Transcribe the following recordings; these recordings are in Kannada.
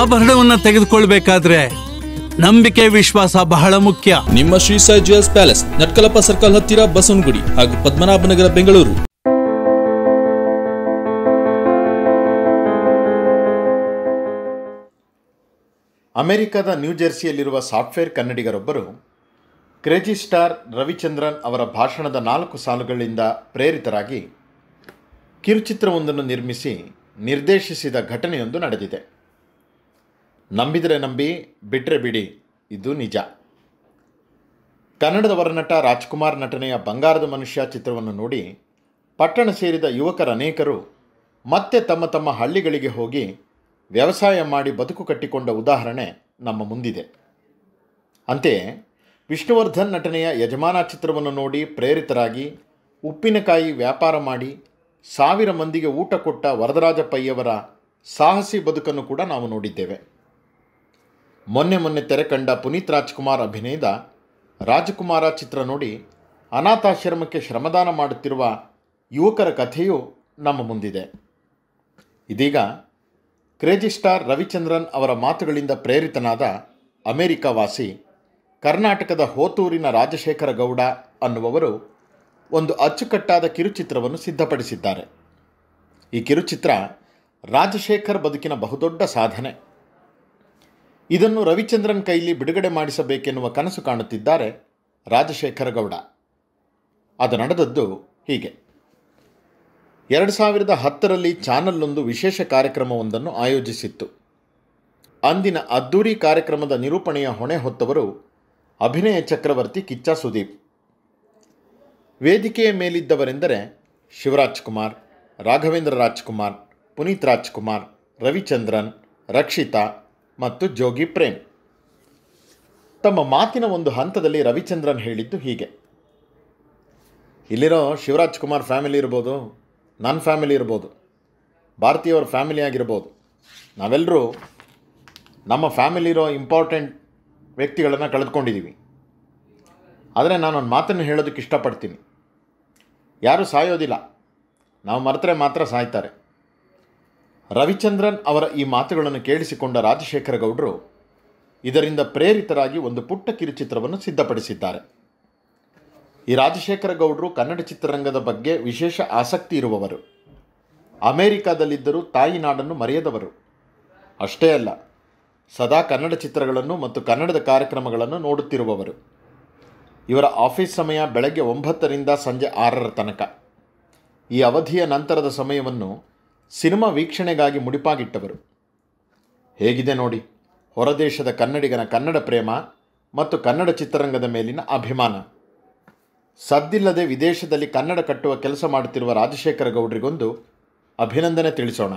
ಆಭರಣವನ್ನ ತೆಗೆದುಕೊಳ್ಬೇಕಾದ್ರೆ ನಂಬಿಕೆ ವಿಶ್ವಾಸ ಬಹಳ ಮುಖ್ಯ ನಿಮ್ಮ Shri Sai jewels palace Natakalappa circle ಹತ್ತಿರ ಬಸವನಗುಡಿ ಹಾಗೂ ಪದ್ಮನಾಭನಗರ ಬೆಂಗಳೂರು ಅಮೆರಿಕದ ನ್ಯೂಜೆರ್ಸಿಯಲ್ಲಿರುವ ಸಾಫ್ಟ್ವೇರ್ ಕನ್ನಡಿಗರೊಬ್ಬರು ಕ್ರೇಜಿ ಸ್ಟಾರ್ ರವಿಚಂದ್ರನ್ ಅವರ ಭಾಷಣದ ನಾಲ್ಕು ಸಾಲುಗಳಿಂದ ಪ್ರೇರಿತರಾಗಿ ಕಿರುಚಿತ್ರವೊಂದನ್ನು ನಿರ್ಮಿಸಿ ನಿರ್ದೇಶಿಸಿದ ಘಟನೆಯೊಂದು ನಡೆದಿದೆ ನಂಬಿದರೆ ನಂಬಿ ಬಿಟ್ಟರೆ ಬಿಡಿ ಇದು ನಿಜ ಕನ್ನಡದ ವರನಟ ರಾಜ್ಕುಮಾರ್ ನಟನೆಯ ಬಂಗಾರದ ಮನುಷ್ಯ ಚಿತ್ರವನ್ನು ನೋಡಿ ಪಟ್ಟಣ ಸೇರಿದ ಯುವಕರನೇಕರು ಮತ್ತೆ ತಮ್ಮ ತಮ್ಮ ಹಳ್ಳಿಗಳಿಗೆ ಹೋಗಿ ವ್ಯವಸಾಯ ಮಾಡಿ ಬದುಕು ಕಟ್ಟಿಕೊಂಡ ಉದಾಹರಣೆ ನಮ್ಮ ಮುಂದಿದೆ ಅಂತೆಯೇ ವಿಷ್ಣುವರ್ಧನ್ ನಟನೆಯ ಯಜಮಾನ ಚಿತ್ರವನ್ನು ನೋಡಿ ಪ್ರೇರಿತರಾಗಿ ಉಪ್ಪಿನಕಾಯಿ ವ್ಯಾಪಾರ ಮಾಡಿ ಸಾವಿರ ಮಂದಿಗೆ ಊಟ ಕೊಟ್ಟ ವರದರಾಜ ಪೈಯವರ ಸಾಹಸಿ ಬದುಕನ್ನು ಕೂಡ ನಾವು ನೋಡಿದ್ದೇವೆ ಮೊನ್ನೆ ಮೊನ್ನೆ ತೆರೆ ಕಂಡ ಪುನೀತ್ ರಾಜ್ಕುಮಾರ್ ಅಭಿನಯದ ರಾಜಕುಮಾರ ಚಿತ್ರ ನೋಡಿ ಅನಾಥಾಶ್ರಮಕ್ಕೆ ಶ್ರಮದಾನ ಮಾಡುತ್ತಿರುವ ಯುವಕರ ಕಥೆಯೂ ನಮ್ಮ ಮುಂದಿದೆ ಇದೀಗ ಕ್ರೇಜಿ ಸ್ಟಾರ್ ರವಿಚಂದ್ರನ್ ಅವರ ಮಾತುಗಳಿಂದ ಪ್ರೇರಿತನಾದ ಅಮೆರಿಕ ವಾಸಿ ಕರ್ನಾಟಕದ ಹೋತೂರಿನ ರಾಜಶೇಖರ ಗೌಡ ಅನ್ನುವವರು ಒಂದು ಅಚ್ಚುಕಟ್ಟಾದ ಕಿರುಚಿತ್ರವನ್ನು ಸಿದ್ಧಪಡಿಸಿದ್ದಾರೆ ಈ ಕಿರುಚಿತ್ರ ರಾಜಶೇಖರ್ ಬದುಕಿನ ಬಹುದೊಡ್ಡ ಸಾಧನೆ ಇದನ್ನು ರವಿಚಂದ್ರನ್ ಕೈಲಿ ಬಿಡುಗಡೆ ಮಾಡಿಸಬೇಕೆನ್ನುವ ಕನಸು ಕಾಣುತ್ತಿದ್ದಾರೆ ರಾಜಶೇಖರ ಗೌಡ ಅದು ನಡೆದದ್ದು ಹೀಗೆ ಎರಡು ಸಾವಿರದ ಹತ್ತರಲ್ಲಿ ಚಾನಲ್ಲೊಂದು ವಿಶೇಷ ಕಾರ್ಯಕ್ರಮವೊಂದನ್ನು ಆಯೋಜಿಸಿತ್ತು ಅಂದಿನ ಅದ್ದೂರಿ ಕಾರ್ಯಕ್ರಮದ ನಿರೂಪಣೆಯ ಹೊಣೆ ಹೊತ್ತವರು ಅಭಿನಯ ಚಕ್ರವರ್ತಿ ಕಿಚ್ಚ ಸುದೀಪ್ ವೇದಿಕೆಯ ಮೇಲಿದ್ದವರೆಂದರೆ ಶಿವರಾಜ್ ಕುಮಾರ್ ರಾಘವೇಂದ್ರ ರಾಜ್ಕುಮಾರ್ ಪುನೀತ್ ರಾಜ್ಕುಮಾರ್ ರವಿಚಂದ್ರನ್ ರಕ್ಷಿತಾ ಮತ್ತು ಜೋಗಿ ಪ್ರೇಮ್ ತಮ್ಮ ಮಾತಿನ ಒಂದು ಹಂತದಲ್ಲಿ ರವಿಚಂದ್ರನ್ ಹೇಳಿದ್ದು ಹೀಗೆ ಇಲ್ಲಿರೋ ಶಿವರಾಜ್ ಕುಮಾರ್ ಫ್ಯಾಮಿಲಿ ಇರ್ಬೋದು ನನ್ನ ಫ್ಯಾಮಿಲಿ ಇರ್ಬೋದು ಭಾರತೀಯವ್ರ ಫ್ಯಾಮಿಲಿ ಆಗಿರ್ಬೋದು ನಾವೆಲ್ಲರೂ ನಮ್ಮ ಫ್ಯಾಮಿಲಿ ಇರೋ ಇಂಪಾರ್ಟೆಂಟ್ ವ್ಯಕ್ತಿಗಳನ್ನು ಕಳೆದುಕೊಂಡಿದ್ದೀವಿ ಆದರೆ ನಾನು ಒಂದು ಮಾತನ್ನು ಹೇಳೋದಕ್ಕೆ ಇಷ್ಟಪಡ್ತೀನಿ ಯಾರೂ ಸಾಯೋದಿಲ್ಲ ನಾವು ಮರೆತರೆ ಮಾತ್ರ ಸಾಯ್ತಾರೆ ರವಿಚಂದ್ರನ್ ಅವರ ಈ ಮಾತುಗಳನ್ನು ಕೇಳಿಸಿಕೊಂಡ ರಾಜಶೇಖರ ಗೌಡರು ಇದರಿಂದ ಪ್ರೇರಿತರಾಗಿ ಒಂದು ಪುಟ್ಟ ಕಿರುಚಿತ್ರವನ್ನು ಸಿದ್ಧಪಡಿಸಿದ್ದಾರೆ ಈ ರಾಜಶೇಖರ ಗೌಡರು ಕನ್ನಡ ಚಿತ್ರರಂಗದ ಬಗ್ಗೆ ವಿಶೇಷ ಆಸಕ್ತಿ ಇರುವವರು ಅಮೇರಿಕಾದಲ್ಲಿದ್ದರೂ ತಾಯಿ ನಾಡನ್ನು ಮರೆಯದವರು ಅಷ್ಟೇ ಅಲ್ಲ ಸದಾ ಕನ್ನಡ ಚಿತ್ರಗಳನ್ನು ಮತ್ತು ಕನ್ನಡದ ಕಾರ್ಯಕ್ರಮಗಳನ್ನು ನೋಡುತ್ತಿರುವವರು ಇವರ ಆಫೀಸ್ ಸಮಯ ಬೆಳಗ್ಗೆ ಒಂಬತ್ತರಿಂದ ಸಂಜೆ ಆರರ ತನಕ ಈ ಅವಧಿಯ ನಂತರದ ಸಮಯವನ್ನು ಸಿನಿಮಾ ವೀಕ್ಷಣೆಗಾಗಿ ಮುಡಿಪಾಗಿಟ್ಟವರು ಹೇಗಿದೆ ನೋಡಿ ಹೊರದೇಶದ ಕನ್ನಡಿಗನ ಕನ್ನಡ ಪ್ರೇಮ ಮತ್ತು ಕನ್ನಡ ಚಿತ್ರರಂಗದ ಮೇಲಿನ ಅಭಿಮಾನ ಸದ್ದಿಲ್ಲದೆ ವಿದೇಶದಲ್ಲಿ ಕನ್ನಡ ಕಟ್ಟುವ ಕೆಲಸ ಮಾಡುತ್ತಿರುವ ರಾಜಶೇಖರ ಗೌಡ್ರಿಗೊಂದು ಅಭಿನಂದನೆ ತಿಳಿಸೋಣ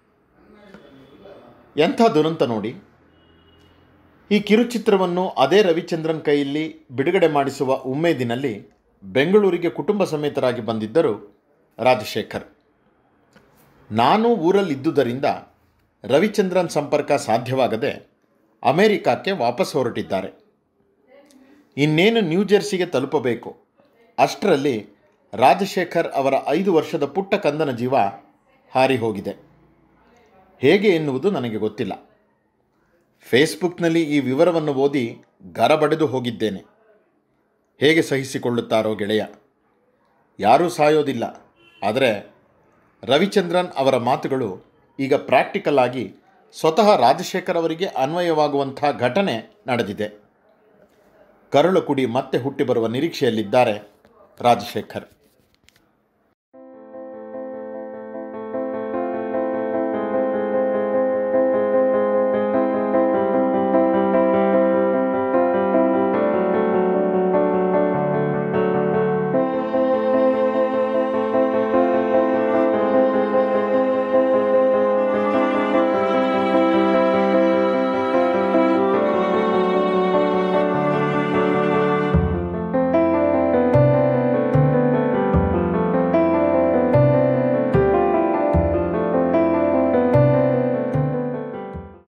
ಎಂಥ ದುರಂತ ನೋಡಿ ಈ ಕಿರುಚಿತ್ರವನ್ನು ಅದೇ ರವಿಚಂದ್ರನ್ ಕೈಯಲ್ಲಿ ಬಿಡುಗಡೆ ಮಾಡಿಸುವ ಉಮೇದಿನಲ್ಲಿ ಬೆಂಗಳೂರಿಗೆ ಕುಟುಂಬ ಸಮೇತರಾಗಿ ಬಂದಿದ್ದರು ರಾಜಶೇಖರ್ ನಾನು ಊರಲ್ಲಿದ್ದುದರಿಂದ ರವಿಚಂದ್ರನ್ ಸಂಪರ್ಕ ಸಾಧ್ಯವಾಗದೆ ಅಮೆರಿಕಕ್ಕೆ ವಾಪಸ್ ಹೊರಟಿದ್ದಾರೆ ಇನ್ನೇನು ನ್ಯೂಜೆರ್ಸಿಗೆ ತಲುಪಬೇಕು ಅಷ್ಟರಲ್ಲಿ ರಾಜಶೇಖರ್ ಅವರ ಐದು ವರ್ಷದ ಪುಟ್ಟ ಕಂದನ ಜೀವ ಹಾರಿ ಹೋಗಿದೆ ಹೇಗೆ ಎನ್ನುವುದು ನನಗೆ ಗೊತ್ತಿಲ್ಲ ಫೇಸ್ಬುಕ್ನಲ್ಲಿ ಈ ವಿವರವನ್ನು ಓದಿ ಗರಬಡೆದು ಹೋಗಿದ್ದೇನೆ ಹೇಗೆ ಸಹಿಸಿಕೊಳ್ಳುತ್ತಾರೋ ಗೆಳೆಯ ಯಾರೂ ಸಾಯೋದಿಲ್ಲ ಆದರೆ ರವಿಚಂದ್ರನ್ ಅವರ ಮಾತುಗಳು ಈಗ ಪ್ರಾಕ್ಟಿಕಲ್ ಆಗಿ ಸ್ವತಃ ರಾಜಶೇಖರ್ ಅವರಿಗೆ ಅನ್ವಯವಾಗುವಂಥ ಘಟನೆ ನಡೆದಿದೆ ಕರುಳು ಕುಡಿ ಮತ್ತೆ ಹುಟ್ಟಿ ಬರುವ ನಿರೀಕ್ಷೆಯಲ್ಲಿದ್ದಾರೆ ರಾಜಶೇಖರ್